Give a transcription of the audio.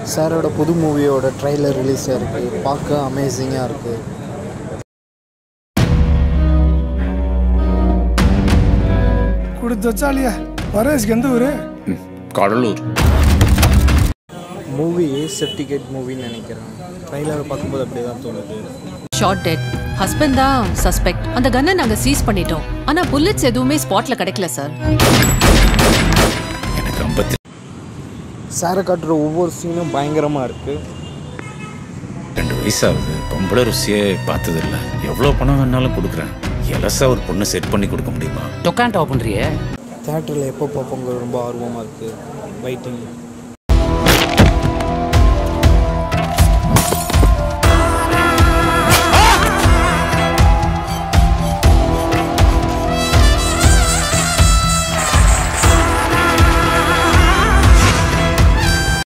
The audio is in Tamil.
சாரோட புது மூவியோட ட்ரைலர் ரிலீஸ் ஆயிருக்கு பார்க்க அமேசிங்காக இருக்குது கொடுத்து வச்சாலியா பரேஷ்க்கு எந்த ஊரு கடலூர் மூவி ஏ சர்டிஃபிகேட் மூவின்னு நினைக்கிறேன் ட்ரைலரை பார்க்கும்போது அப்படி தான் தோணுது ஷார்ட் டெட் ஹஸ்பண்ட் தான் சஸ்பெக்ட் அந்த கன்னை நாங்க சீஸ் பண்ணிட்டோம் ஆனா புல்லட்ஸ் எதுவுமே ஸ்பாட்ல கிடைக்கல சார் எனக்கு ஐம்பத்தி சாரை காட்டுற ஒவ்வொரு சீனும் பயங்கரமாக இருக்குது ரெண்டு வயசாகுது பொம்பளை ருசியே பார்த்ததில்ல எவ்வளோ பணம் வேணாலும் கொடுக்குறேன் எலசா ஒரு பொண்ணை செட் பண்ணி கொடுக்க முடியுமா டொக்காண்டோ பண்றியே தேட்டரில் எப்போ பார்ப்போங்க ரொம்ப ஆர்வமாக இருக்குது வெயிட்டிங்